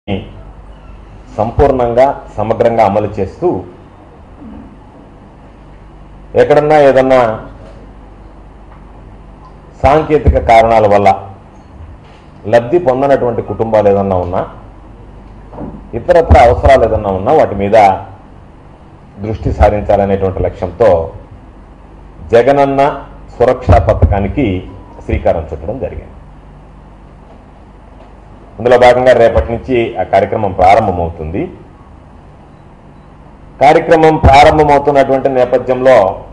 సంపూర్ణంగా సమగ్రంగా అమలు చేస్తూ ఎక్కడన్నా ఏదన్నా సాంకేతిక కారణాల వల్ల లబ్ధి పొందనటువంటి కుటుంబాలు ఏదన్నా ఉన్నా ఇతరత్ర అవసరాలు ఏదన్నా ఉన్నా వాటి మీద దృష్టి సారించాలనేటువంటి లక్ష్యంతో జగనన్న సురక్షా పథకానికి శ్రీకారం చుట్టడం జరిగింది అందులో భాగంగా రేపటి నుంచి ఆ కార్యక్రమం ప్రారంభమవుతుంది కార్యక్రమం ప్రారంభమవుతున్నటువంటి నేపథ్యంలో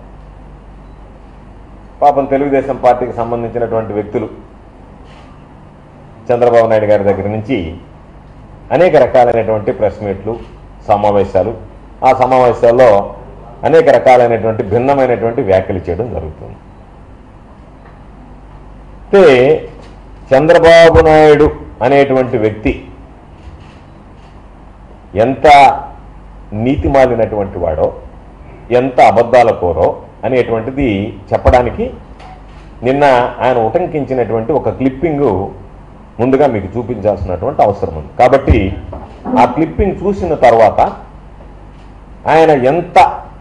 పాపం తెలుగుదేశం పార్టీకి సంబంధించినటువంటి వ్యక్తులు చంద్రబాబు నాయుడు గారి దగ్గర నుంచి అనేక రకాలైనటువంటి ప్రెస్ మీట్లు సమావేశాలు ఆ సమావేశాల్లో అనేక రకాలైనటువంటి భిన్నమైనటువంటి వ్యాఖ్యలు చేయడం జరుగుతుంది అయితే చంద్రబాబు నాయుడు అనేటువంటి వ్యక్తి ఎంత నీతి మాలినటువంటి వాడో ఎంత అబద్ధాల కోరో అనేటువంటిది చెప్పడానికి నిన్న ఆయన ఉటంకించినటువంటి ఒక క్లిప్పింగు ముందుగా మీకు చూపించాల్సినటువంటి అవసరం ఉంది కాబట్టి ఆ క్లిప్పింగ్ చూసిన తర్వాత ఆయన ఎంత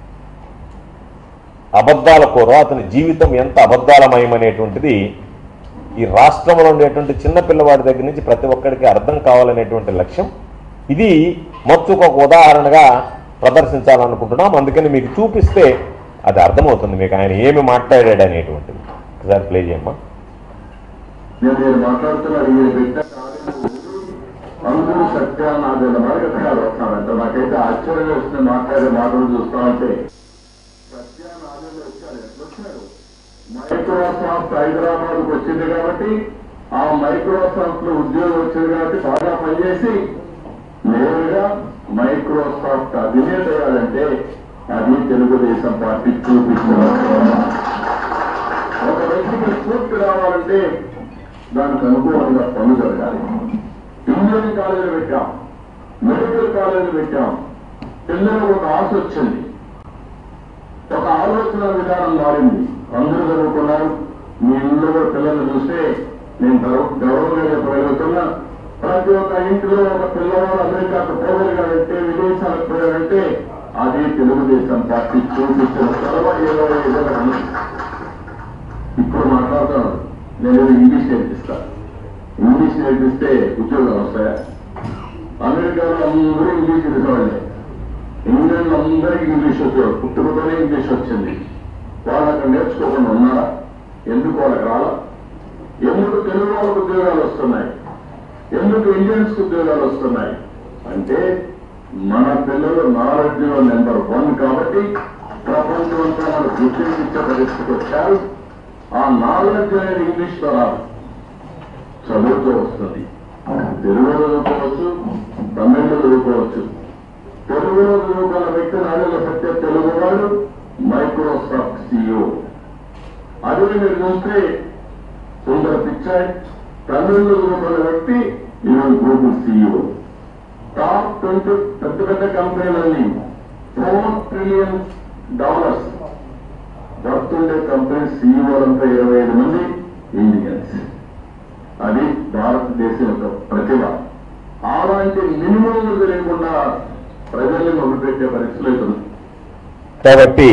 అబద్ధాల కోరో అతని జీవితం ఎంత అబద్ధాలమయమనేటువంటిది ఈ రాష్ట్రంలో ఉండేటువంటి చిన్న పిల్లవాడి దగ్గర నుంచి ప్రతి ఒక్కడికి అర్థం కావాలనేటువంటి లక్ష్యం ఇది మచ్చుకు ఒక ఉదాహరణగా ప్రదర్శించాలనుకుంటున్నాం అందుకని మీకు చూపిస్తే అది అర్థమవుతుంది మీకు ఆయన ఏమి మాట్లాడాడు అనేటువంటిది ఒకసారి ప్లే చేయమ్మా నేను నేను మాట్లాడుతున్నాను మీరు పెట్టిన కార్యము అందరూ సత్యానాథుల మరి కాదు వస్తానంటే నాకైతే ఆశ్చర్యం వస్తుంది మాట్లాడే మాటలు చూస్తా ఉంటే సత్యానాథులు వచ్చారు ఎట్లా వచ్చారు మైక్రోసాఫ్ట్ హైదరాబాద్కు వచ్చింది కాబట్టి ఆ మైక్రోసాఫ్ట్ లో ఉద్యోగం వచ్చింది కాబట్టి బాగా పనిచేసి నేరుగా మైక్రోసాఫ్ట్ అధినేత అయ్యాడంటే అది తెలుగుదేశం పార్టీ చూపించిన ఒక వ్యక్తికి స్ఫూర్తి రావాలంటే దానికి అనుకూలంగా పనులు జరగాలి ఇంజనీరింగ్ కాలేజీలు పెట్టాం మెడికల్ కాలేజీలు పెట్టాం పిల్లలకు ఒక ఆశ వచ్చింది ఒక ఆలోచన విధానం మారింది అందరూ చదువుకున్నారు మీ ఇంట్లో కూడా పిల్లలు చూస్తే నేను గౌరవ- గౌరవంగా చెప్పగలుగుతున్నా ప్రతి ఒక్క ఇంటిలో ఒక పిల్లవాడు అమెరికాకు పోగలిగాడంటే విదేశాలకు పోయాడంటే అది తెలుగుదేశం పార్టీ చూపించిన చొరవ ఇరవై ఐదు ఉంది. ఇప్పుడు మాట్లాడుతున్నాను నేను ఇంగ్లీష్ నేర్పిస్తా ఇంగ్లీష్ నేర్పిస్తే ఉద్యోగాలు వస్తాయా అమెరికాలో అందరూ ఇంగ్లీష్ తెలిసేవాళ్ళే ఇంగ్లాండ్ అందరికీ ఇంగ్లీష్ వచ్చారు పుట్టుకతోనే ఇంగ్లీష్ వచ్చింది వాళ్ళు అక్కడ నేర్చుకోకుండా ఉన్నారా ఎందుకు వాళ్ళకి రాలా ఎందుకు తెలుగు వాళ్ళకు ఉద్యోగాలు వస్తున్నాయి ఎందుకు ఇండియన్స్ ఉద్యోగాలు వస్తున్నాయి అంటే మన పిల్లలు నాలెడ్జ్ లో నెంబర్ వన్ కాబట్టి ప్రపంచం అంతా మన గుర్తించే పరిస్థితికి వచ్చారు ఆ నాలెడ్జ్ అనేది ఇంగ్లీష్ లో రాదు చదువుతో వస్తుంది తెలుగులో చదువుకోవచ్చు తమిళ్లో చదువుకోవచ్చు తెలుగులో చదువుకున్న వ్యక్తి నాలుగు సత్య తెలుగువాడు మైక్రోసాఫ్ట్ సిఇఓ అదే మీరు చూస్తే సుందర పిచ్చాయ్ తమిళ్లో చదువుకున్న వ్యక్తి ఈరోజు గూగుల్ సిఇఓ టాప్ ట్వంటీ పెద్ద పెద్ద కంపెనీలన్నీ ఫోర్ ట్రిలియన్ డాలర్స్ వర్తుండే కంపెనీ సీఈఓలంతా ఇరవై ఐదు మంది ఇండియన్స్ అది భారతదేశం యొక్క ప్రతిభ అలాంటి మినిమం లేకుండా ప్రజల్ని మొదలుపెట్టే పరిస్థితులు అవుతుంది కాబట్టి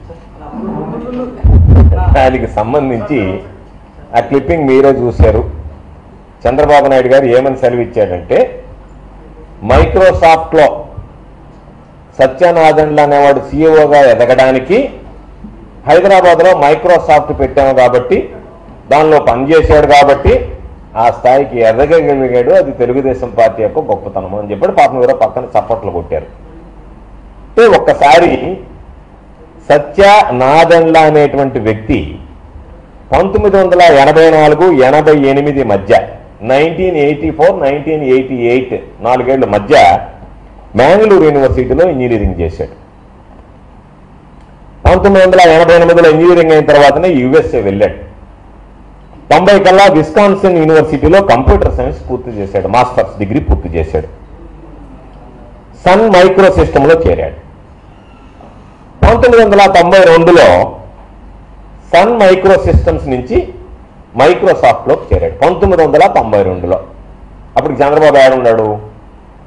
దానికి సంబంధించి ఆ క్లిప్పింగ్ మీరే చూశారు చంద్రబాబు నాయుడు గారు ఏమని సెలవిచ్చాడంటే మైక్రోసాఫ్ట్లో సత్యనాథన్లు అనేవాడు సీఈఓగా ఎదగడానికి హైదరాబాద్లో మైక్రోసాఫ్ట్ పెట్టాము కాబట్టి దానిలో పనిచేశాడు కాబట్టి ఆ స్థాయికి ఎదగగలిగాడు అది తెలుగుదేశం పార్టీ యొక్క గొప్పతనం అని చెప్పి పాపం ఎవరో పక్కన చప్పట్లు కొట్టారు అంటే ఒక్కసారి సత్య నాదెండ్ల అనేటువంటి వ్యక్తి పంతొమ్మిది వందల ఎనభై నాలుగు ఎనభై ఎనిమిది మధ్య nineteen eighty four nineteen eighty eight నాలుగేళ్ల మధ్య మ్యాంగ్లూరు యూనివర్సిటీలో ఇంజనీరింగ్ చేశాడు పంతొమ్మిది వందల ఎనభై ఎనిమిదిలో ఇంజనీరింగ్ అయిన తర్వాతనే యుఎస్ఏ వెళ్ళాడు తొంభై కల్లా విస్కాన్సిన్ యూనివర్సిటీలో కంప్యూటర్ సైన్స్ పూర్తి చేశాడు మాస్టర్స్ డిగ్రీ పూర్తి చేశాడు సన్ మైక్రో సిస్టంలో చేరాడు పంతొమ్మిది వందల తొంభై రెండులో సన్ మైక్రో సిస్టమ్స్ నుంచి మైక్రోసాఫ్ట్లోకి చేరాడు పంతొమ్మిది వందల తొంభై రెండులో అప్పుడు చంద్రబాబు ఏడు ఉన్నాడు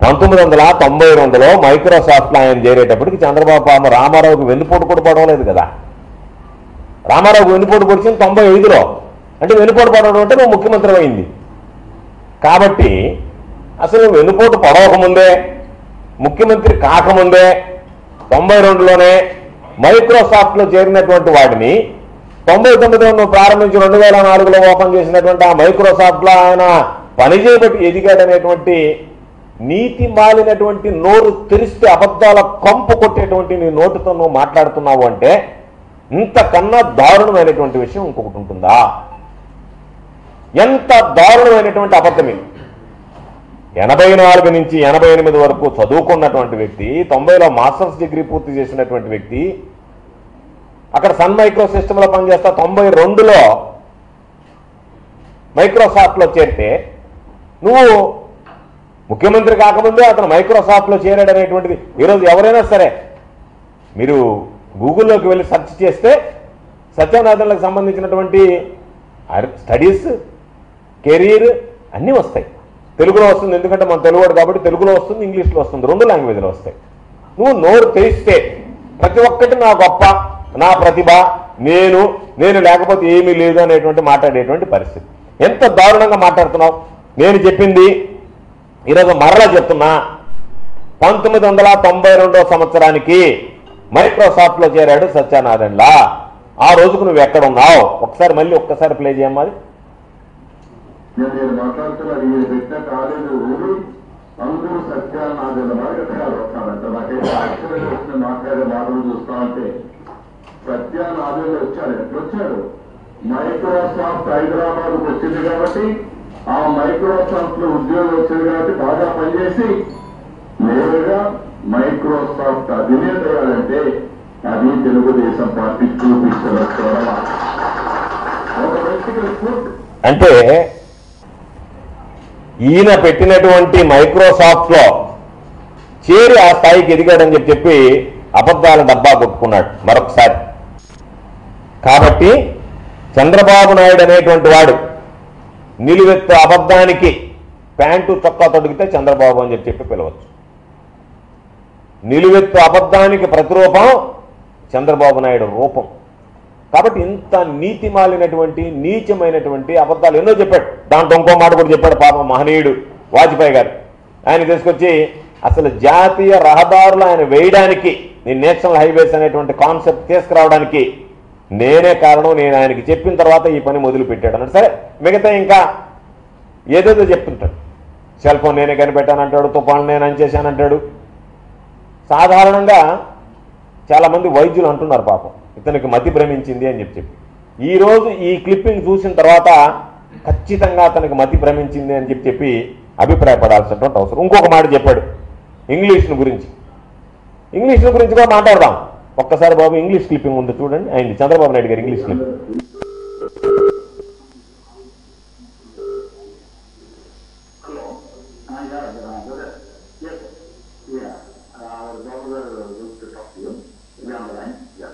పంతొమ్మిది వందల తొంభై రెండులో మైక్రోసాఫ్ట్లో ఆయన చేరేటప్పటికి చంద్రబాబు పాపం రామారావుకి వెన్నుపోటు కూడా పడవలేదు కదా రామారావుకు వెన్నుపోటు పొడిచింది తొంభై ఐదులో అంటే వెన్నుపోటు పడవడం అంటే నువ్వు ముఖ్యమంత్రి అయింది కాబట్టి అసలు నువ్వు వెన్నుపోటు పడవకముందే ముఖ్యమంత్రి కాకముందే తొంభై రెండులోనే మైక్రోసాఫ్ట్లో చేరినటువంటి వాడిని తొంభై తొమ్మిదిలో నువ్వు ప్రారంభించి రెండు వేల నాలుగులో ఓపెన్ చేసినటువంటి ఆ మైక్రోసాఫ్ట్లో ఆయన పనిచేయబట్టి ఎదిగాడనేటువంటి నీతి మాలినటువంటి నోరు తెరిస్తే అబద్ధాల కంపు కొట్టేటువంటి నీ నోటితో నువ్వు మాట్లాడుతున్నావు అంటే ఇంతకన్నా దారుణమైనటువంటి విషయం ఇంకొకటి ఉంటుందా ఎంత దారుణమైనటువంటి అబద్ధం ఇది ఎనభై నాలుగు నుంచి ఎనభై ఎనిమిది వరకు చదువుకున్నటువంటి వ్యక్తి తొంభైలో మాస్టర్స్ డిగ్రీ పూర్తి చేసినటువంటి వ్యక్తి అక్కడ సన్ మైక్రో సిస్టంలో పనిచేస్తా తొంభై రెండులో మైక్రోసాఫ్ట్లో చేరితే నువ్వు ముఖ్యమంత్రి కాకముందే అతను మైక్రోసాఫ్ట్లో చేరాడు అనేటువంటిది ఈరోజు ఎవరైనా సరే మీరు గూగుల్లోకి వెళ్ళి సెర్చ్ చేస్తే సత్యనాథన్లకు సంబంధించినటువంటి అర్- స్టడీస్ కెరీర్ అన్నీ వస్తాయి తెలుగులో వస్తుంది ఎందుకంటే మన తెలుగువాడు కాబట్టి తెలుగులో వస్తుంది ఇంగ్లీష్లో వస్తుంది రెండు లాంగ్వేజ్లో వస్తాయి నువ్వు నోరు తెరిస్తే ప్రతి ఒక్కటి నా గొప్ప నా ప్రతిభ నేను నేను లేకపోతే ఏమీ లేదు అనేటువంటి మాట్లాడేటువంటి పరిస్థితి ఎంత దారుణంగా మాట్లాడుతున్నావు నేను చెప్పింది ఈరోజు మరలా చెప్తున్నా పంతొమ్మిది వందల తొంభై రెండో సంవత్సరానికి మైక్రోసాఫ్ట్లో చేరాడు సత్యనారాయణలా ఆ రోజుకు నువ్వు ఎక్కడ ఉన్నావు ఒకసారి మళ్ళీ ఒక్కసారి ప్లే చేయమ్మా అది. నేను నేను మాట్లాడుతున్నాను మీరు పెట్టిన కాలేజీ ఊరు అందరూ సత్యానాథుల వారికి ఎక్కడ వస్తారంట నాకైతే ఆశ్చర్యం వచ్చిన మాట్లాడే మాటలు చూస్తా ఉంటే సత్యానాథులు వచ్చాడు ఎట్లొచ్చాడు మైక్రోసాఫ్ట్ హైదరాబాద్ వచ్చింది కాబట్టి ఆ మైక్రోసాఫ్ట్ లో ఉద్యోగం వచ్చింది కాబట్టి బాగా పనిచేసి నేరుగా మైక్రోసాఫ్ట్ అధినేత అయ్యాడంటే అది తెలుగుదేశం పార్టీ చూపిస్తున్న చొరవ ఒక వ్యక్తికి ఫుడ్ అంటే ఈయన పెట్టినటువంటి మైక్రోసాఫ్ట్ లో చేరి ఆ స్థాయికి ఎదిగాడని చెప్పి చెప్పి అబద్ధాల డబ్బా కొట్టుకున్నాడు మరొకసారి కాబట్టి చంద్రబాబు నాయుడు అనేటువంటి వాడు నిలువెత్తు అబద్ధానికి ప్యాంటు చొక్కా తొడిగితే చంద్రబాబు అని చెప్పి చెప్పి పిలవచ్చు నిలువెత్తు అబద్ధానికి ప్రతిరూపం చంద్రబాబు నాయుడు రూపం కాబట్టి ఇంత నీతి మాలినటువంటి నీచమైనటువంటి అబద్ధాలు ఎన్నో చెప్పాడు దాంట్లో ఇంకో మాట కూడా చెప్పాడు పాపం మహనీయుడు వాజ్పేయి గారు ఆయన తీసుకొచ్చి అసలు జాతీయ రహదారులు ఆయన వేయడానికి ఈ నేషనల్ హైవేస్ అనేటువంటి కాన్సెప్ట్ తీసుకురావడానికి నేనే కారణం నేను ఆయనకి చెప్పిన తర్వాత ఈ పని మొదలు పెట్టాడు అన్నాడు సరే మిగతా ఇంకా ఏదేదో చెప్తుంటాడు సెల్ ఫోన్ నేనే కనిపెట్టానంటాడు తుఫాను నేను అంచేశానంటాడు సాధారణంగా చాలా మంది వైద్యులు అంటున్నారు పాపం ఇతనికి మతి భ్రమించింది అని చెప్పి చెప్పి ఈ రోజు ఈ క్లిప్పింగ్ చూసిన తర్వాత ఖచ్చితంగా అతనికి మతి భ్రమించింది అని చెప్పి చెప్పి అభిప్రాయపడాల్సినటువంటి అవసరం ఇంకొక మాట చెప్పాడు ఇంగ్లీష్ను గురించి ఇంగ్లీష్ను గురించి కూడా మాట్లాడదాం ఒక్కసారి బాబు ఇంగ్లీష్ క్లిప్పింగ్ ఉంది చూడండి అయింది చంద్రబాబు నాయుడు గారు English clip Hello. Uh, yeah, uh, brother. Yes. Yeah. Uh, our brother wants to talk to you. Is he on the line? Yes.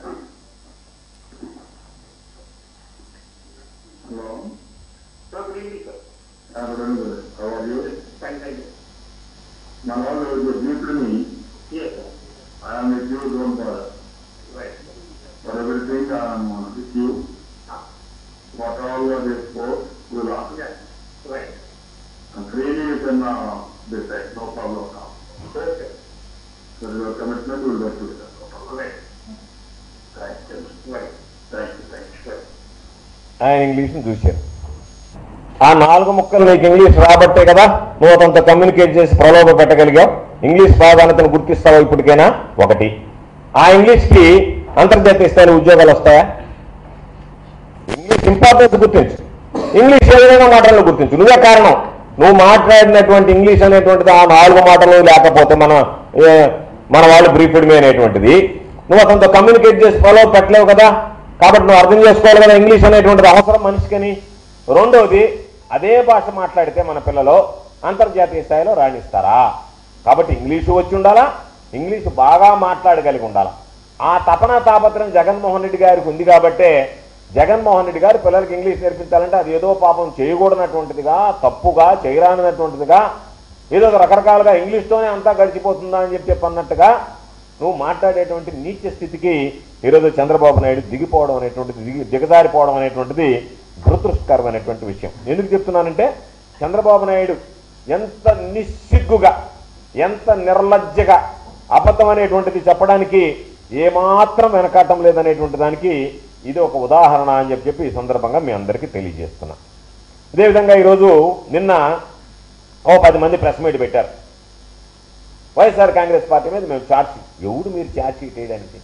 Hello. Sir, good evening, sir. Uh, good evening. How are you? Fine, thank you. My lord, you are due to me. Yes, sir. I am with you, don't bother. Right. For everything, I am uh, with you. What all are they for, we'll ask. Yes. Right. And freely you can uh, decide, no problem now. Okay. So your commitment will work together. No problem. Right. Thank you. Right. Thank you, thank you. Right. ఆయన ఇంగ్లీష్ని చూశారు ఆ నాలుగు ముక్కలు నీకు English రాబట్టే కదా నువ్వు అతనితో కమ్యూనికేట్ చేసి ప్రలోభ పెట్టగలిగావు ఇంగ్లీష్ ప్రాధాన్యతను గుర్తిస్తావా ఇప్పటికైనా ఒకటి ఆ ఇంగ్లీష్కి అంతర్జాతీయ స్థాయిలో ఉద్యోగాలు వస్తాయా ఇంగ్లీష్ ఇంపార్టెన్స్ గుర్తించు ఇంగ్లీష్ ఏ విధంగా మాటలను గుర్తించు నువ్వే కారణం నువ్వు మాట్లాడినటువంటి ఇంగ్లీష్ అనేటువంటిది ఆ నాలుగు మాటలు లేకపోతే మన ఏ, మన వాళ్ళు బ్రీఫ్డ్ మీ అనేటువంటిది నువ్వు అతనితో కమ్యూనికేట్ చేసి ఫాలో పెట్టలేవు కదా కాబట్టి నువ్వు అర్థం చేసుకోవాలి కదా ఇంగ్లీష్ అనేటువంటిది అవసరం మనిషికని రెండవది అదే భాష మాట్లాడితే మన పిల్లలు అంతర్జాతీయ స్థాయిలో రాణిస్తారా కాబట్టి ఇంగ్లీషు వచ్చి ఉండాలా ఇంగ్లీషు బాగా మాట్లాడగలిగి ఉండాలా ఆ తపన తాపత్రం జగన్మోహన్ రెడ్డి గారికి ఉంది కాబట్టే జగన్మోహన్ రెడ్డి గారు పిల్లలకి ఇంగ్లీష్ నేర్పించాలంటే అది ఏదో పాపం చేయకూడనటువంటిదిగా తప్పుగా చేయరానటువంటిదిగా ఏదో ఒక రకరకాలుగా ఇంగ్లీష్తోనే అంతా గడిచిపోతుందా అని చెప్పి చెప్పి అన్నట్టుగా నువ్వు మాట్లాడేటువంటి నీచ స్థితికి ఈరోజు చంద్రబాబు నాయుడు దిగిపోవడం అనేటువంటిది దిగి దిగజారిపోవడం అనేటువంటిది దురదృష్టకరమైనటువంటి విషయం ఎందుకు చెప్తున్నానంటే చంద్రబాబు నాయుడు ఎంత నిస్సిగ్గుగా ఎంత నిర్లజ్జగా అబద్ధం అనేటువంటిది చెప్పడానికి ఏమాత్రం వెనకాటం లేదనేటువంటి దానికి ఇది ఒక ఉదాహరణ అని చెప్పి చెప్పి ఈ సందర్భంగా మీ అందరికీ తెలియజేస్తున్నా అదేవిధంగా ఈరోజు నిన్న ఓ పది మంది ప్రెస్ మీట్ పెట్టారు వైఎస్ఆర్ కాంగ్రెస్ పార్టీ మీద మేము ఛార్జ్ షీట్ ఎవడు మీరు ఛార్జ్ షీట్ వేయడానికి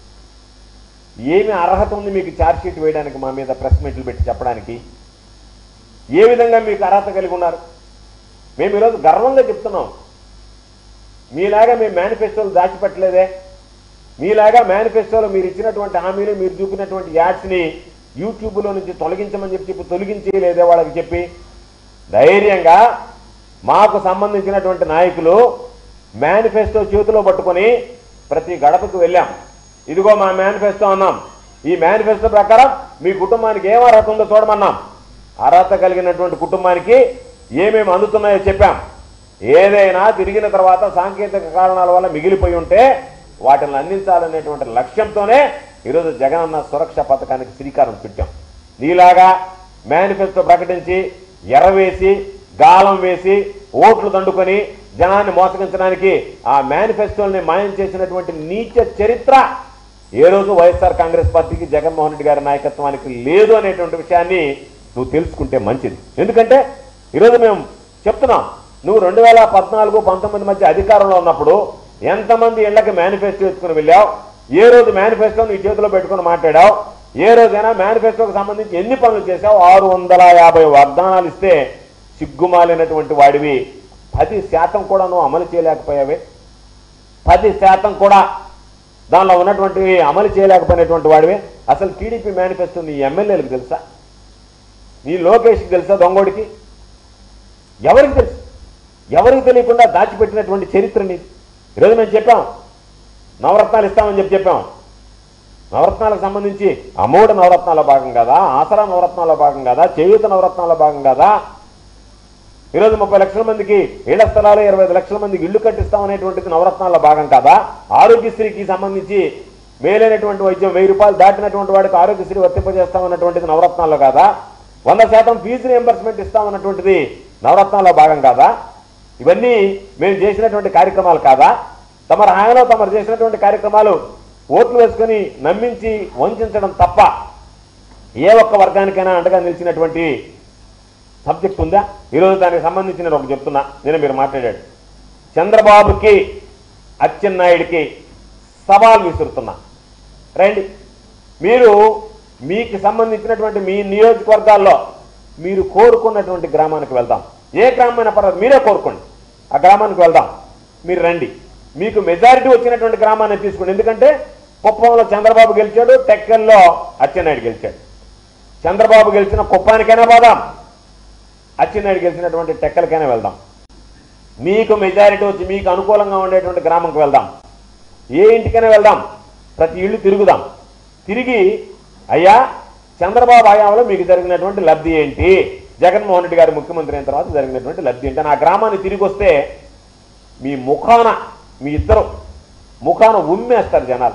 ఏమి అర్హత ఉంది మీకు ఛార్జ్ షీట్ వేయడానికి మా మీద ప్రెస్ మీట్లు పెట్టి చెప్పడానికి ఏ విధంగా మీకు అర్హత కలిగి ఉన్నారు మేము ఈరోజు గర్వంగా చెప్తున్నాం మీలాగా మేము మేనిఫెస్టోలు దాచిపెట్టలేదే మీలాగా మేనిఫెస్టోలో మీరు ఇచ్చినటువంటి హామీలు మీరు చూపినటువంటి యాడ్స్ని యూట్యూబ్లో నుంచి తొలగించమని చెప్పి చెప్పి తొలగించేయలేదే వాళ్ళకి చెప్పి ధైర్యంగా మాకు సంబంధించినటువంటి నాయకులు మేనిఫెస్టో చేతిలో పట్టుకొని ప్రతి గడపకు వెళ్ళాం ఇదిగో మా మేనిఫెస్టో అన్నాం ఈ మేనిఫెస్టో ప్రకారం మీ కుటుంబానికి ఏం అర్హత ఉందో చూడమన్నాం అర్హత కలిగినటువంటి కుటుంబానికి ఏమేమి అందుతున్నాయో చెప్పాం ఏదైనా తిరిగిన తర్వాత సాంకేతిక కారణాల వల్ల మిగిలిపోయి ఉంటే వాటిని అందించాలనేటువంటి లక్ష్యంతోనే ఈరోజు జగనన్న సురక్ష పథకానికి శ్రీకారం చుట్టాం నీలాగా మేనిఫెస్టో ప్రకటించి ఎర్రవేసి గాలం వేసి ఓట్లు దండుకొని జనాన్ని మోసగించడానికి ఆ మేనిఫెస్టోల్ని మాయం చేసినటువంటి నీచ చరిత్ర ఏ రోజు వైఎస్ఆర్ కాంగ్రెస్ పార్టీకి జగన్మోహన్ రెడ్డి గారి నాయకత్వానికి లేదు అనేటువంటి విషయాన్ని నువ్వు తెలుసుకుంటే మంచిది ఎందుకంటే ఈరోజు మేము చెప్తున్నాం నువ్వు రెండు వేల పద్నాలుగు పంతొమ్మిది మధ్య అధికారంలో ఉన్నప్పుడు ఎంతమంది ఇళ్లకి మేనిఫెస్టో ఎత్తుకుని వెళ్ళావు ఏ రోజు మేనిఫెస్టో నీ చేతిలో పెట్టుకుని మాట్లాడావు ఏ రోజైనా మేనిఫెస్టోకి సంబంధించి ఎన్ని పనులు చేశావు ఆరు వందల యాభై వాగ్దానాలు ఇస్తే సిగ్గుమాలినటువంటి వాడివి పది శాతం కూడా నువ్వు అమలు చేయలేకపోయావే పది శాతం కూడా దానిలో ఉన్నటువంటి అమలు చేయలేకపోయినటువంటి వాడివే అసలు టీడీపీ మేనిఫెస్టో నీ ఎమ్మెల్యేలకు తెలుసా నీ లోకేష్కి తెలుసా దొంగోడికి ఎవరికి తెలుసు ఎవరికి తెలియకుండా దాచిపెట్టినటువంటి చరిత్ర నీది ఈరోజు మేము చెప్పాం నవరత్నాలు ఇస్తామని చెప్పి చెప్పాం నవరత్నాలకు సంబంధించి అమ్మఒడి నవరత్నాల భాగం కదా ఆసరా నవరత్నాల భాగం కదా చేయూత నవరత్నాల భాగం కదా ఈరోజు ముప్పై లక్షల మందికి ఇళ్ల స్థలాలు ఇరవై ఐదు లక్షల మందికి ఇల్లు కట్టిస్తామనేటువంటిది నవరత్నాల భాగం కాదా ఆరోగ్యశ్రీకి సంబంధించి మేలైనటువంటి వైద్యం వెయ్యి రూపాయలు దాటినటువంటి వాడికి ఆరోగ్యశ్రీ వర్తింపజేస్తామన్నటువంటిది నవరత్నాల్లో కాదా వంద శాతం ఫీజు రియంబర్స్మెంట్ ఇస్తామన్నటువంటిది నవరత్నాల్లో భాగం కాదా ఇవన్నీ మేము చేసినటువంటి కార్యక్రమాలు కాదా తమ హాయంలో తమరు చేసినటువంటి కార్యక్రమాలు ఓట్లు వేసుకొని నమ్మించి వంచడం తప్ప ఏ ఒక్క వర్గానికైనా అండగా నిలిచినటువంటి సబ్జెక్ట్ ఉందా ఈరోజు దానికి సంబంధించి నేను ఒక చెప్తున్నా నేను మీరు మాట్లాడాడు చంద్రబాబుకి అచ్చెన్నాయుడికి సవాల్ విసురుతున్నా రండి మీరు మీకు సంబంధించినటువంటి మీ నియోజకవర్గాల్లో మీరు కోరుకున్నటువంటి గ్రామానికి వెళ్దాం ఏ గ్రామమైనా పర్వాలేదు మీరే కోరుకోండి ఆ గ్రామానికి వెళ్దాం మీరు రండి మీకు మెజారిటీ వచ్చినటువంటి గ్రామాన్ని తీసుకోండి ఎందుకంటే కుప్పంలో చంద్రబాబు గెలిచాడు టెక్కల్లో అచ్చెన్నాయుడు గెలిచాడు చంద్రబాబు గెలిచిన కుప్పానికైనా పోదాం అచ్చెన్నాయుడు గెలిచినటువంటి టెక్కలకైనా వెళ్దాం మీకు మెజారిటీ వచ్చి మీకు అనుకూలంగా ఉండేటువంటి గ్రామంకి వెళ్దాం ఏ ఇంటికైనా వెళ్దాం ప్రతి ఇల్లు తిరుగుదాం తిరిగి అయ్యా చంద్రబాబు హయాంలో మీకు జరిగినటువంటి లబ్ధి ఏంటి జగన్మోహన్ రెడ్డి గారు ముఖ్యమంత్రి అయిన తర్వాత జరిగినటువంటి లబ్ధి ఏంటి అని ఆ గ్రామాన్ని తిరిగి వస్తే మీ ముఖాన మీ ఇద్దరు ముఖాన ఉమ్మేస్తారు జనాలు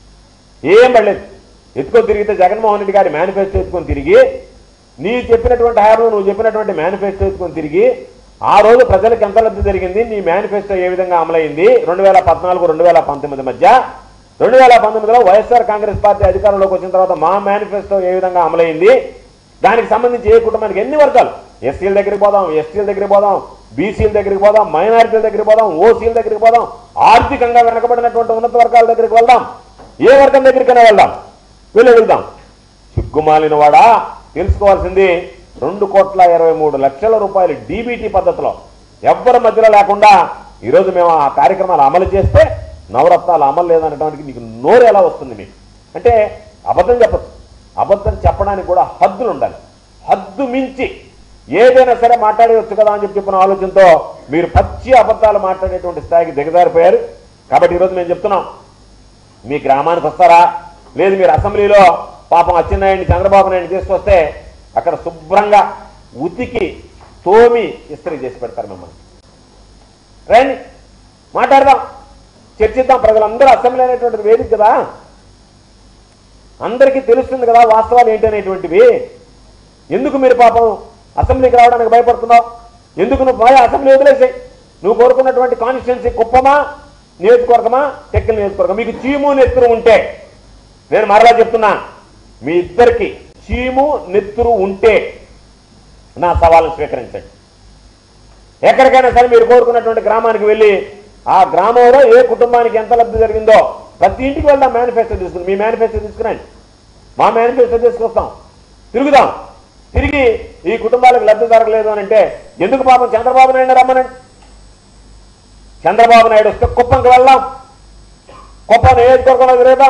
ఏం పడలేదు ఎత్తుకొని తిరిగితే జగన్మోహన్ రెడ్డి గారి మేనిఫెస్టో ఎత్తుకొని తిరిగి నీ చెప్పినటువంటి హయాంలో నువ్వు చెప్పినటువంటి మేనిఫెస్టో ఎత్తుకొని తిరిగి ఆ రోజు ప్రజలకు ఎంత లబ్ధి జరిగింది నీ మేనిఫెస్టో ఏ విధంగా అమలైంది రెండు వేల పద్నాలుగు రెండు వేల పంతొమ్మిది మధ్య రెండు వేల పంతొమ్మిదిలో వైఎస్ఆర్ కాంగ్రెస్ పార్టీ అధికారంలోకి వచ్చిన తర్వాత మా మేనిఫెస్టో ఏ విధంగా అమలైంది దానికి సంబంధించి ఏ కుటుంబానికి ఎన్ని వర్గాలు ఎస్సీల దగ్గరికి పోదాం ఎస్టీల దగ్గరికి పోదాం బీసీల దగ్గరికి పోదాం మైనారిటీల దగ్గరికి పోదాం ఓసీల దగ్గరికి పోదాం ఆర్థికంగా వెనకబడినటువంటి ఉన్నత వర్గాల దగ్గరికి వెళ్దాం ఏ వర్గం దగ్గరికైనా వెళ్దాం వెళ్ళి వెళ్దాం సిగ్గుమాలిన వాడా తెలుసుకోవాల్సింది రెండు కోట్ల ఇరవై మూడు లక్షల రూపాయలు డీబీటీ పద్ధతిలో ఎవ్వరి మధ్యలో లేకుండా ఈరోజు మేము ఆ కార్యక్రమాలు అమలు చేస్తే నవరత్నాలు అమలు లేదనడానికి నీకు నోరు ఎలా వస్తుంది మీకు అంటే అబద్ధం చెప్పచ్చు అబద్ధం చెప్పడానికి కూడా హద్దులు ఉండాలి హద్దు మించి ఏదైనా సరే మాట్లాడవచ్చు కదా అని చెప్పి చెప్పిన ఆలోచనతో మీరు పచ్చి అబద్ధాలు మాట్లాడేటువంటి స్థాయికి దిగజారిపోయారు కాబట్టి ఈరోజు మేము చెప్తున్నాం మీ గ్రామానికి వస్తారా లేదు మీరు అసెంబ్లీలో పాపం అచ్చెన్నాయుడిని చంద్రబాబు నాయుడు తీసుకొస్తే అక్కడ శుభ్రంగా ఉతికి తోమి ఇస్త్రీ చేసి పెడతారు మిమ్మల్ని రండి మాట్లాడదాం చర్చిద్దాం ప్రజలందరూ అసెంబ్లీ అనేటువంటిది వేదిక కదా అందరికీ తెలుస్తుంది కదా వాస్తవాలు ఏంటి అనేటువంటివి ఎందుకు మీరు పాపం అసెంబ్లీకి రావడానికి భయపడుతున్నావు ఎందుకు నువ్వు భయ అసెంబ్లీ వదిలేసాయి నువ్వు కోరుకున్నటువంటి కాన్స్టిట్యున్సీ కుప్పమా నియోజకవర్గమా టెక్కల్ నియోజకవర్గం మీకు చీము నెత్తురు ఉంటే నేను మరలా చెప్తున్నా మీ ఇద్దరికి చీము నెత్తురు ఉంటే నా సవాళ్ళను స్వీకరించండి ఎక్కడికైనా సరే మీరు కోరుకున్నటువంటి గ్రామానికి వెళ్ళి ఆ గ్రామంలో ఏ కుటుంబానికి ఎంత లబ్ధి జరిగిందో ప్రతి ఇంటికి వెళ్దాం మేనిఫెస్టో తీసుకుని మీ మేనిఫెస్టో తీసుకురండి మా మేనిఫెస్టో తీసుకొస్తాం తిరుగుదాం తిరిగి ఈ కుటుంబాలకు లబ్ధి జరగలేదు అని అంటే ఎందుకు పాపం చంద్రబాబు నాయుడు రమ్మనండి చంద్రబాబు నాయుడు వస్తే కుప్పంకి వెళ్దాం కుప్పం నియోజకవర్గంలో తిరుగుదాం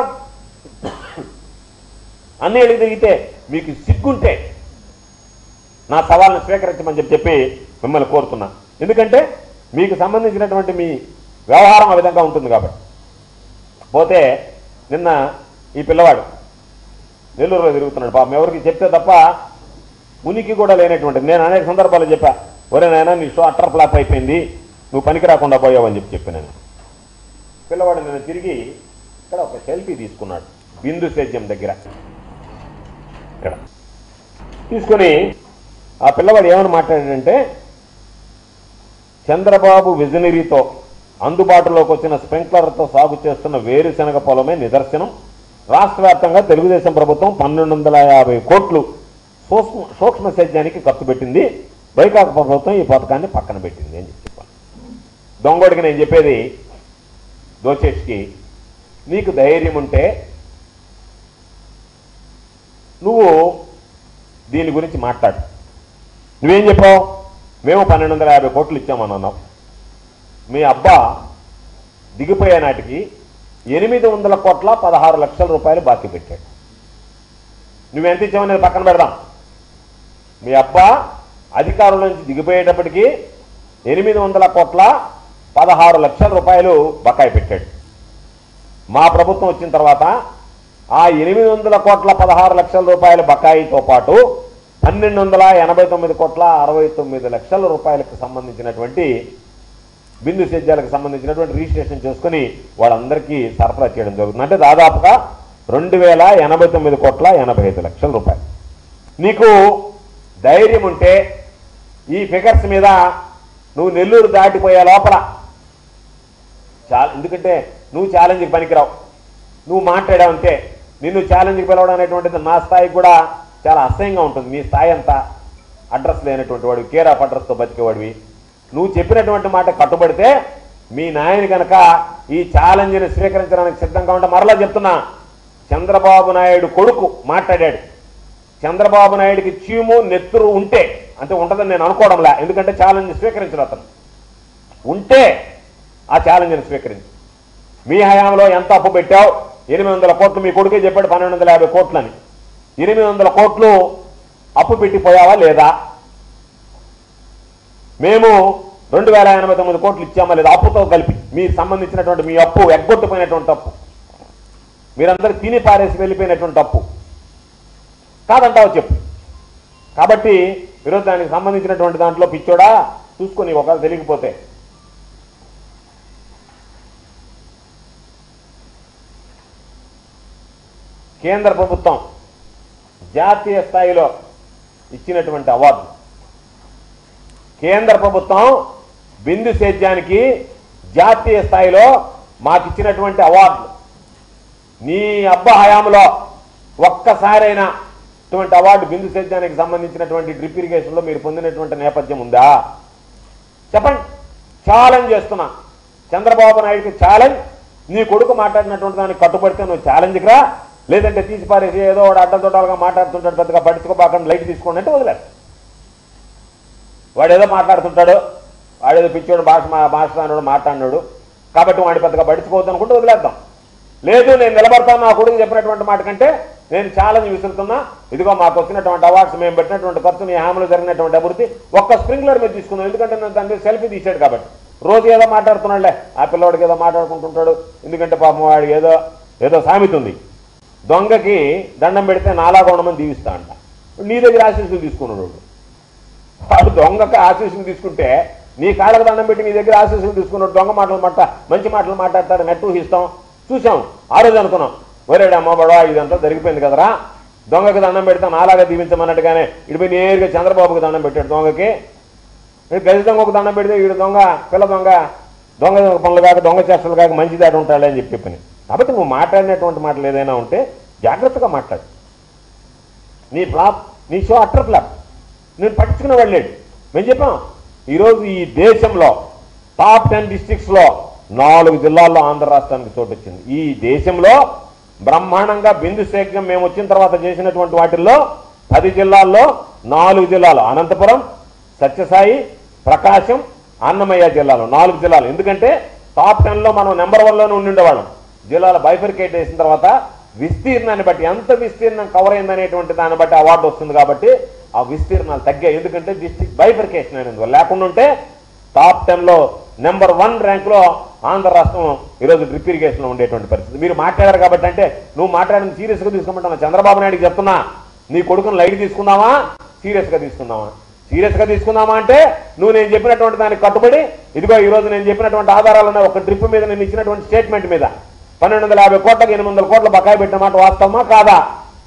అన్ని వెళ్ళి తిరిగితే మీకు సిగ్గుంటే నా సవాల్ని స్వీకరించమని చెప్పి చెప్పి మిమ్మల్ని కోరుతున్నా ఎందుకంటే మీకు సంబంధించినటువంటి మీ వ్యవహారం ఆ విధంగా ఉంటుంది కాబట్టి పోతే నిన్న ఈ పిల్లవాడు నెల్లూరులో తిరుగుతున్నాడు పాపం ఎవరికి చెప్తే తప్ప ఉనికి కూడా లేనటువంటిది నేను అనేక సందర్భాలు చెప్పా ఒరే నాయన నీ షో అట్టర్ ఫ్లాప్ అయిపోయింది నువ్వు పనికి రాకుండా పోయావని చెప్పి చెప్పినాను పిల్లవాడు నిన్న తిరిగి ఇక్కడ ఒక సెల్ఫీ తీసుకున్నాడు బిందు సేద్యం దగ్గర ఇక్కడ తీసుకొని ఆ పిల్లవాడు ఏమని మాట్లాడాడంటే చంద్రబాబు విజనరీతో అందుబాటులోకి వచ్చిన స్ప్రింక్లర్తో సాగు చేస్తున్న వేరుశనగ పొలమే నిదర్శనం రాష్ట్ర వ్యాప్తంగా తెలుగుదేశం ప్రభుత్వం పన్నెండు వందల యాభై కోట్లు సూక్ష్మ సూక్ష్మ సేద్యానికి ఖర్చు పెట్టింది వైకాపా ప్రభుత్వం ఈ పథకాన్ని పక్కన పెట్టింది అని చెప్పి చెప్పాను దొంగోడికి నేను చెప్పేది దోచేష్కి నీకు ధైర్యం ఉంటే నువ్వు దీని గురించి మాట్లాడు నువ్వేం చెప్పావు మేము పన్నెండు వందల యాభై కోట్లు ఇచ్చామని అన్నావు మీ అబ్బా దిగిపోయే నాటికి ఎనిమిది వందల కోట్ల పదహారు లక్షల రూపాయలు బాకీ పెట్టాడు నువ్వెంత ఇచ్చావనేది పక్కన పెడదాం మీ అబ్బా అధికారుల నుంచి దిగిపోయేటప్పటికి ఎనిమిది వందల కోట్ల పదహారు లక్షల రూపాయలు బకాయి పెట్టాడు మా ప్రభుత్వం వచ్చిన తర్వాత ఆ ఎనిమిది వందల కోట్ల పదహారు లక్షల రూపాయల బకాయితో పాటు పన్నెండు వందల ఎనభై తొమ్మిది కోట్ల అరవై తొమ్మిది లక్షల రూపాయలకు సంబంధించినటువంటి బిందు సేద్యాలకు సంబంధించినటువంటి రిజిస్ట్రేషన్ చేసుకుని వాళ్ళందరికీ సరఫరా చేయడం జరుగుతుంది అంటే దాదాపుగా రెండు వేల ఎనభై తొమ్మిది కోట్ల ఎనభై ఐదు లక్షల రూపాయలు నీకు ధైర్యం ఉంటే ఈ ఫిగర్స్ మీద నువ్వు నెల్లూరు దాటిపోయే లోపల చాలా ఎందుకంటే నువ్వు ఛాలెంజ్కి పనికిరావు నువ్వు మాట్లాడావంటే నిన్ను ఛాలెంజ్కి పిలవడం అనేటువంటిది నా స్థాయికి కూడా చాలా అసహ్యంగా ఉంటుంది నీ స్థాయి అంతా అడ్రస్ లేనటువంటి వాడివి కేర్ ఆఫ్ అడ్రస్తో బతికేవాడివి నువ్వు చెప్పినటువంటి మాట కట్టుబడితే మీ నాయన కనుక ఈ ఛాలెంజ్ని స్వీకరించడానికి సిద్ధంగా ఉంటే మరలా చెప్తున్నా చంద్రబాబు నాయుడు కొడుకు మాట్లాడాడు చంద్రబాబు నాయుడికి చీము నెత్తురు ఉంటే అంటే ఉంటుందని నేను అనుకోవడంలే ఎందుకంటే ఛాలెంజ్ స్వీకరించడు అతను ఉంటే ఆ ఛాలెంజ్ని స్వీకరించి మీ హయాంలో ఎంత అప్పు పెట్టావు ఎనిమిది వందల కోట్లు మీ కొడుకే చెప్పాడు పన్నెండు వందల యాభై కోట్లని ఎనిమిది వందల కోట్లు అప్పు పెట్టిపోయావా లేదా మేము రెండు వేల ఎనభై తొమ్మిది కోట్లు ఇచ్చామా లేదా అప్పుతో కలిపి మీకు సంబంధించినటువంటి మీ అప్పు ఎగ్గొట్టిపోయినటువంటి అప్పు మీరందరూ తిని పారేసి వెళ్ళిపోయినటువంటి అప్పు కాదంటావు చెప్పు కాబట్టి ఈరోజు దానికి సంబంధించినటువంటి దాంట్లో పిచ్చోడా చూసుకొని ఒకవేళ తెలియకపోతే కేంద్ర ప్రభుత్వం జాతీయ స్థాయిలో ఇచ్చినటువంటి అవార్డు కేంద్ర ప్రభుత్వం బిందు సేద్యానికి జాతీయ స్థాయిలో మాకు ఇచ్చినటువంటి అవార్డులు నీ అబ్బ హయాంలో ఒక్కసారైనా ఇటువంటి అవార్డు బిందు సేద్యానికి సంబంధించినటువంటి డ్రిప్ ఇరిగేషన్లో మీరు పొందినటువంటి నేపథ్యం ఉందా చెప్పండి ఛాలెంజ్ చేస్తున్నా చంద్రబాబు నాయుడుకి ఛాలెంజ్ నీ కొడుకు మాట్లాడినటువంటి దానికి కట్టుబడితే నువ్వు ఛాలెంజ్కి రా లేదంటే తీసి పారేసి ఏదో వాడు అడ్డం తొట్టాలుగా మాట్లాడుతుంటాడు పెద్దగా పట్టించుకోబాకండి లైట్ తీసుకోండి అంటే వదిలేదు వాడు ఏదో మాట్లాడుతుంటాడు వాడేదో పిచ్చోడు భాష మా- భాష అన్నాడు మాట్లాడినాడు కాబట్టి వాడి పెద్దగా పట్టించుకోవద్దు అనుకుంటే వదిలేద్దాం లేదు నేను నిలబడతాను నా కొడుకు చెప్పినటువంటి మాట కంటే నేను ఛాలెంజ్ విసురుతున్నా ఇదిగో మాకు వచ్చినటువంటి అవార్డ్స్ మేము పెట్టినటువంటి ఖర్చు నీ హామీలో జరిగినటువంటి అభివృద్ధి ఒక్క స్ప్రింక్లర్ మీద తీసుకుందాం ఎందుకంటే నేను దాని మీద సెల్ఫీ తీసాడు కాబట్టి రోజు ఏదో మాట్లాడుతున్నాడులే ఆ పిల్లవాడికి ఏదో మాట్లాడుకుంటుంటాడు ఎందుకంటే పాపం వాడికి ఏదో ఏదో సామెత ఉంది దొంగకి దండం పెడితే నాలాగా ఉండమని దీవిస్తా అంట నీ దగ్గర ఆశీస్సులు తీసుకున్నాడు వాడు. వాడు దొంగకి ఆశీస్సులు తీసుకుంటే నీ కాళ్ళకు దండం పెట్టి నీ దగ్గర ఆశీస్సులు తీసుకున్నాడు దొంగ మాటలు మాట మంచి మాటలు మాట్లాడతాడు నెట్టు ఇస్తాం చూసాం ఆ రోజు అనుకున్నాం ఒరేడు అమ్మ బడవా ఇదంతా జరిగిపోయింది కదరా దొంగకి దండం పెడతాం నాలాగా దీవించమన్నట్టుగానే ఇటు పోయి నేరుగా చంద్రబాబుకి దండం పెట్టాడు దొంగకి ఇటు గజ దొంగ ఒక దండం పెడితే వీడు దొంగ పిల్ల దొంగ దొంగ పనులు కాక దొంగ చేష్టలు కాక మంచి దాటి ఉంటాడు అని చెప్పి పని కాబట్టి నువ్వు మాట్లాడినటువంటి మాటలు ఏదైనా ఉంటే జాగ్రత్తగా మాట్లాడు నీ ఫ్లాప్ నీ షో అట్టర్ ఫ్లాప్ నేను పట్టించుకునే వెళ్ళాడు మేము చెప్పాం ఈరోజు ఈ దేశంలో టాప్ టెన్ డిస్ట్రిక్ట్స్లో నాలుగు జిల్లాల్లో ఆంధ్ర రాష్ట్రానికి చోటు వచ్చింది ఈ దేశంలో బ్రహ్మాండంగా బిందు సేద్యం మేము వచ్చిన తర్వాత చేసినటువంటి వాటిల్లో పది జిల్లాల్లో నాలుగు జిల్లాలు అనంతపురం సత్యసాయి ప్రకాశం అన్నమయ్య జిల్లాలు నాలుగు జిల్లాలు ఎందుకంటే టాప్ టెన్లో మనం నెంబర్ వన్లోనే ఉండి ఉండేవాళ్ళం జిల్లాల బైఫర్కేట్ చేసిన తర్వాత విస్తీర్ణాన్ని బట్టి ఎంత విస్తీర్ణం కవర్ అయిందనేటువంటి దాన్ని బట్టి అవార్డు వస్తుంది కాబట్టి ఆ విస్తీర్ణాలు తగ్గాయి ఎందుకంటే డిస్ట్రిక్ట్ బైఫర్కేషన్ అయినందువల్ల లేకుండా ఉంటే టాప్ టెన్లో నెంబర్ వన్ ర్యాంకులో ఆంధ్ర రాష్ట్రం ఈరోజు డ్రిప్ ఇరిగేషన్లో ఉండేటువంటి పరిస్థితి మీరు మాట్లాడారు కాబట్టి అంటే నువ్వు మాట్లాడిన సీరియస్గా తీసుకోమంటున్నా చంద్రబాబు నాయుడుకి చెప్తున్నా నీ కొడుకుని లైట్ తీసుకుందామా సీరియస్గా తీసుకుందామా సీరియస్గా తీసుకుందామా అంటే నువ్వు నేను చెప్పినటువంటి దానికి కట్టుబడి ఇదిగో ఈ రోజు నేను చెప్పినటువంటి ఆధారాలు ఉన్నాయి ఒక ట్రిప్ మీద నేను ఇచ్చినటువంటి స్టేట్మెంట్ మీద పన్నెండు వందల యాభై కోట్లకు ఎనిమిది వందల కోట్ల బకాయి పెట్టిన మాట వాస్తవమా కాదా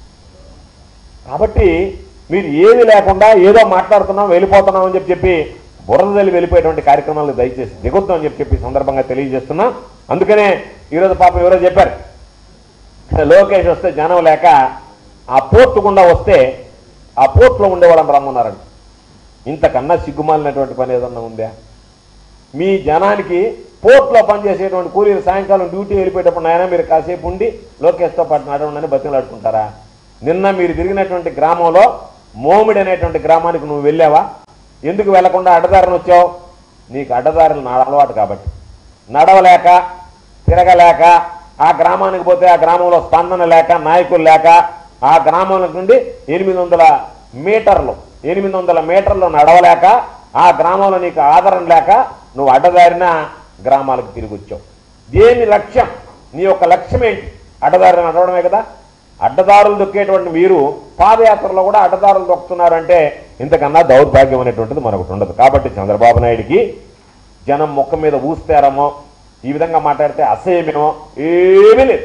కాబట్టి మీరు ఏది లేకుండా ఏదో మాట్లాడుతున్నాం వెళ్ళిపోతున్నాం అని చెప్పి చెప్పి బురద తల్లి వెళ్ళిపోయేటువంటి కార్యక్రమాలు దయచేసి దిగొద్దు అని చెప్పి చెప్పి ఈ సందర్భంగా తెలియజేస్తున్నా అందుకనే ఈరోజు పాపం ఎవరో చెప్పారు లోకేష్ వస్తే జనం లేక ఆ పోర్టు గుండా వస్తే ఆ పోర్టులో ఉండేవాళ్ళని రమ్మన్నారండి ఇంతకన్నా సిగ్గుమాలినటువంటి పని ఏదన్నా ఉందా మీ జనానికి పోర్ట్లో పనిచేసేటువంటి కూలీలు సాయంకాలం డ్యూటీ వెళ్ళిపోయేటప్పుడు నాయన మీరు కాసేపు ఉండి లోకేష్తో పాటు నడవండి బతిమలాడుకుంటారా నిన్న మీరు తిరిగినటువంటి గ్రామంలో మోమిడి అనేటువంటి గ్రామానికి నువ్వు వెళ్ళావా ఎందుకు వెళ్లకుండా అడ్డదారిని వచ్చావు నీకు అడ్డదారులు నా అలవాటు కాబట్టి నడవలేక తిరగలేక ఆ గ్రామానికి పోతే ఆ గ్రామంలో స్పందన లేక నాయకులు లేక ఆ గ్రామం నుండి ఎనిమిది వందల మీటర్లు ఎనిమిది వందల మీటర్లు నడవలేక ఆ గ్రామంలో నీకు ఆదరణ లేక నువ్వు అడ్డదారిన గ్రామాలకు తిరిగి వచ్చావు దేని లక్ష్యం నీ యొక్క లక్ష్యం ఏంటి అడ్డదారిన నడవడమే కదా అడ్డదారులు దొక్కేటువంటి మీరు పాదయాత్రలో కూడా అడ్డదారులు దొక్కుతున్నారంటే ఇంతకన్నా దౌర్భాగ్యం అనేటువంటిది మనకు ఉండదు కాబట్టి చంద్రబాబు నాయుడికి జనం ముఖం మీద ఊస్తారమో ఈ విధంగా మాట్లాడితే అసహ్యమేమో ఏమీ లేదు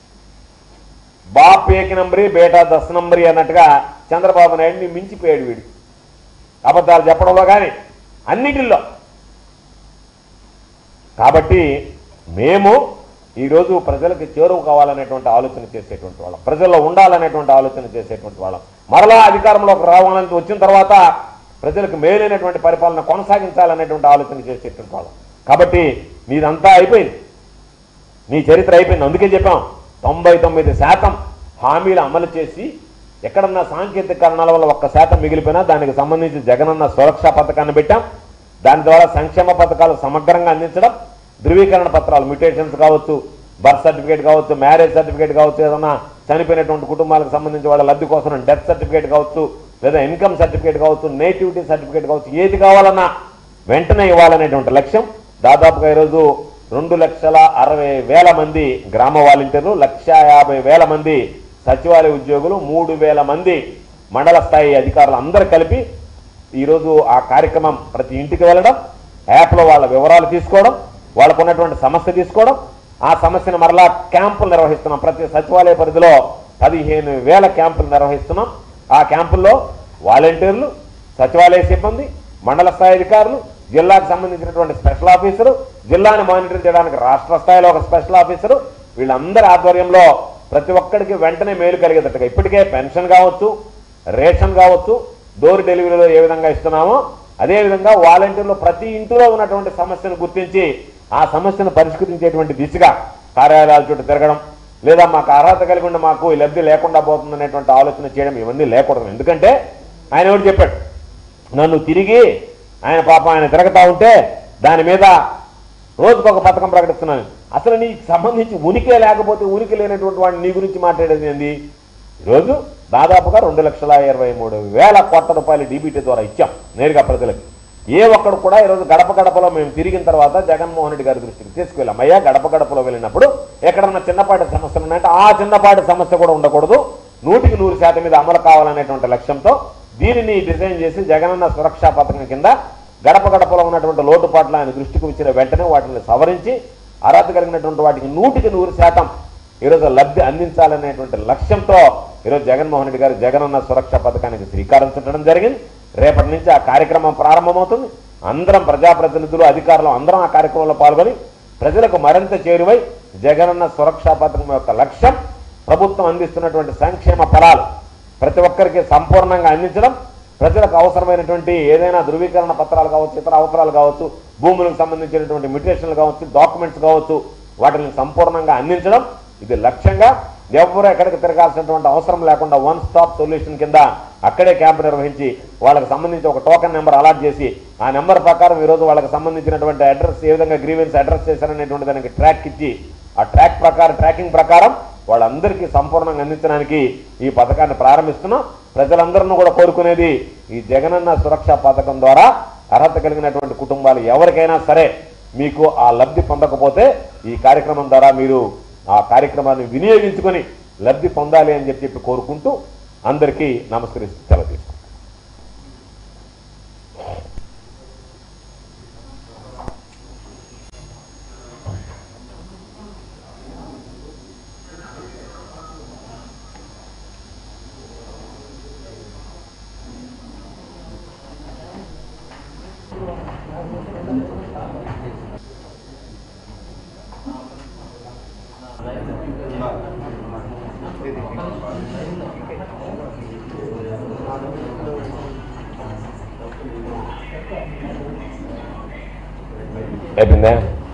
బాప్ ఏక నంబరి బేటా దశ నంబరి అన్నట్టుగా చంద్రబాబు నాయుడిని మించిపోయాడు వీడు అబద్ధాలు చెప్పడంలో కానీ అన్నిటిల్లో కాబట్టి మేము ఈరోజు ప్రజలకు చేరువ కావాలనేటువంటి ఆలోచన చేసేటువంటి వాళ్ళం ప్రజల్లో ఉండాలనేటువంటి ఆలోచన చేసేటువంటి వాళ్ళం మరలా అధికారంలోకి రావాలని వచ్చిన తర్వాత ప్రజలకు మేలైనటువంటి పరిపాలన కొనసాగించాలనేటువంటి ఆలోచన చేసేటువంటి వాళ్ళం కాబట్టి మీదంతా అయిపోయింది నీ చరిత్ర అయిపోయింది అందుకే చెప్పాం తొంభై తొమ్మిది శాతం హామీలు అమలు చేసి ఎక్కడన్నా సాంకేతిక కారణాల వల్ల ఒక్క శాతం మిగిలిపోయినా దానికి సంబంధించి జగనన్న సురక్షా పథకాన్ని పెట్టాం దాని ద్వారా సంక్షేమ పథకాలు సమగ్రంగా అందించడం ధృవీకరణ పత్రాలు మ్యూటేషన్స్ కావచ్చు బర్త్ సర్టిఫికేట్ కావచ్చు మ్యారేజ్ సర్టిఫికేట్ కావచ్చు ఏదన్నా చనిపోయినటువంటి కుటుంబాలకు సంబంధించి వాళ్ళ లబ్ధి కోసం డెత్ సర్టిఫికేట్ కావచ్చు లేదా ఇన్కమ్ సర్టిఫికేట్ కావచ్చు నేటివిటీ సర్టిఫికేట్ కావచ్చు ఏది కావాలన్నా వెంటనే ఇవ్వాలనేటువంటి లక్ష్యం దాదాపుగా ఈరోజు రెండు లక్షల అరవై వేల మంది గ్రామ వాలంటీర్లు లక్ష యాభై వేల మంది సచివాలయ ఉద్యోగులు మూడు వేల మంది మండల స్థాయి అధికారులు అందరూ కలిపి ఈరోజు ఆ కార్యక్రమం ప్రతి ఇంటికి వెళ్ళడం యాప్లో వాళ్ళ వివరాలు తీసుకోవడం వాళ్ళకు ఉన్నటువంటి సమస్య తీసుకోవడం ఆ సమస్యను మరలా క్యాంపులు నిర్వహిస్తున్నాం ప్రతి సచివాలయ పరిధిలో పదిహేను వేల క్యాంపులు నిర్వహిస్తున్నాం ఆ క్యాంపుల్లో వాలంటీర్లు సచివాలయ సిబ్బంది మండల స్థాయి అధికారులు జిల్లాకు సంబంధించినటువంటి స్పెషల్ ఆఫీసరు జిల్లాని మానిటర్ చేయడానికి రాష్ట్ర స్థాయిలో ఒక స్పెషల్ ఆఫీసరు వీళ్ళందరి ఆధ్వర్యంలో ప్రతి ఒక్కడికి వెంటనే మేలు కలిగేటట్టుగా ఇప్పటికే పెన్షన్ కావచ్చు రేషన్ కావచ్చు డోర్ డెలివరీలో ఏ విధంగా ఇస్తున్నామో అదేవిధంగా వాలంటీర్లు ప్రతి ఇంటిలో ఉన్నటువంటి సమస్యను గుర్తించి ఆ సమస్యను పరిష్కరించేటువంటి దిశగా కార్యాలయాల చుట్టూ తిరగడం లేదా మాకు అర్హత కలిగి ఉండి మాకు ఈ లబ్ధి లేకుండా పోతుందనేటువంటి ఆలోచన చేయడం ఇవన్నీ లేకూడదు ఎందుకంటే ఆయన ఎవరు చెప్పాడు నన్ను తిరిగి ఆయన పాపం ఆయన తిరగతా ఉంటే దాని మీద రోజుకొక ఒక పథకం ప్రకటిస్తున్నాను అసలు నీకు సంబంధించి ఉనికే లేకపోతే ఉనికి లేనటువంటి వాడిని నీ గురించి మాట్లాడేది ఏంది ఈరోజు దాదాపుగా రెండు లక్షల ఇరవై మూడు వేల కోట్ల రూపాయలు డీబీటీ ద్వారా ఇచ్చాం నేరుగా ప్రజలకు ఏ ఒక్కడు కూడా ఈరోజు గడప గడపలో మేము తిరిగిన తర్వాత జగన్మోహన్ రెడ్డి గారి దృష్టికి తీసుకువెళ్ళాం అయ్యా గడప గడపలో వెళ్ళినప్పుడు ఎక్కడన్నా చిన్నపాటి సమస్యలు ఉన్నాయంటే ఆ చిన్నపాటి సమస్య కూడా ఉండకూడదు నూటికి నూరు శాతం మీద అమలు కావాలనేటువంటి లక్ష్యంతో దీనిని డిజైన్ చేసి జగనన్న సురక్షా పథకం కింద గడప గడపలో ఉన్నటువంటి లోటు దృష్టికి వచ్చిన వెంటనే వాటిని సవరించి అర్హత కలిగినటువంటి వాటికి నూటికి నూరు శాతం ఈరోజు లబ్ధి అందించాలనేటువంటి లక్ష్యంతో ఈరోజు జగన్మోహన్ రెడ్డి గారు జగనన్న సురక్ష పథకానికి శ్రీకారం చుట్టడం జరిగింది రేపటి నుంచి ఆ కార్యక్రమం ప్రారంభమవుతుంది అందరం ప్రజాప్రతినిధులు అధికారులు అందరం ఆ కార్యక్రమంలో పాల్గొని ప్రజలకు మరింత చేరువై జగనన్న సురక్ష పథకం యొక్క లక్ష్యం ప్రభుత్వం అందిస్తున్నటువంటి సంక్షేమ ఫలాలు ప్రతి ఒక్కరికి సంపూర్ణంగా అందించడం ప్రజలకు అవసరమైనటువంటి ఏదైనా ధృవీకరణ పత్రాలు కావచ్చు ఇతర అవసరాలు కావచ్చు భూములకు సంబంధించినటువంటి మిటేషన్లు కావచ్చు డాక్యుమెంట్స్ కావచ్చు వాటిని సంపూర్ణంగా అందించడం ఇది లక్ష్యంగా ఎవరు ఎక్కడికి తిరగాల్సినటువంటి అవసరం లేకుండా వన్ స్టాప్ సొల్యూషన్ కింద అక్కడే క్యాంప్ నిర్వహించి వాళ్ళకి సంబంధించి ఒక టోకెన్ నెంబర్ అలాట్ చేసి ఆ నెంబర్ ప్రకారం ఈరోజు వాళ్ళకి సంబంధించినటువంటి అడ్రస్ ఏ విధంగా గ్రీవెన్స్ అడ్రస్ చేశారనేటువంటి దానికి ట్రాక్ ఇచ్చి ఆ ట్రాక్ ప్రకారం ట్రాకింగ్ ప్రకారం వాళ్ళందరికీ సంపూర్ణంగా అందించడానికి ఈ పథకాన్ని ప్రారంభిస్తున్నాం ప్రజలందరినీ కూడా కోరుకునేది ఈ జగనన్న సురక్ష పథకం ద్వారా అర్హత కలిగినటువంటి కుటుంబాలు ఎవరికైనా సరే మీకు ఆ లబ్ధి పొందకపోతే ఈ కార్యక్రమం ద్వారా మీరు ఆ కార్యక్రమాన్ని వినియోగించుకొని లబ్ధి పొందాలి అని చెప్పి చెప్పి కోరుకుంటూ అందరికీ నమస్కరిస్తూ సెలవు తీసుకుంటాం అయిపోయిందా